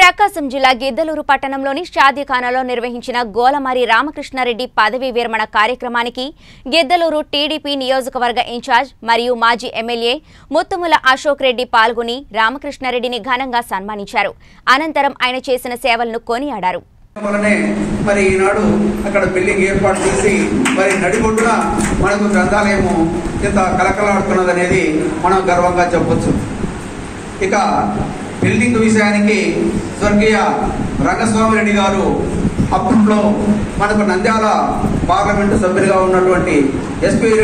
ప్రకాశం జిల్లా గిద్దలూరు పట్టణంలోని షాదీఖానాలో నిర్వహించిన గోలమారి రామకృష్ణారెడ్డి పదవీ విరమణ కార్యక్రమానికి గిద్దలూరు టీడీపీ నియోజకవర్గ ఇన్ఛార్జ్ మరియు మాజీ ఎమ్మెల్యే ముత్తుముల అశోక్ రెడ్డి పాల్గొని రామకృష్ణారెడ్డిని ఘనంగా సన్మానించారు అనంతరం ఆయన చేసిన సేవలను కొనియాడారు వలనే మరి ఈనాడు అక్కడ బిల్డింగ్ ఏర్పాటు చేసి మరి నడిబొడ్డున మనకు గ్రంథాలయము ఇంత కలకలాడుతున్నది అనేది మనం గర్వంగా చెప్పొచ్చు ఇక బిల్డింగ్ విషయానికి స్వర్గీయ రంగస్వామి రెడ్డి గారు అప్పట్లో మనకు నంద్యాల పార్లమెంటు సభ్యులుగా ఉన్నటువంటి ఎస్పీ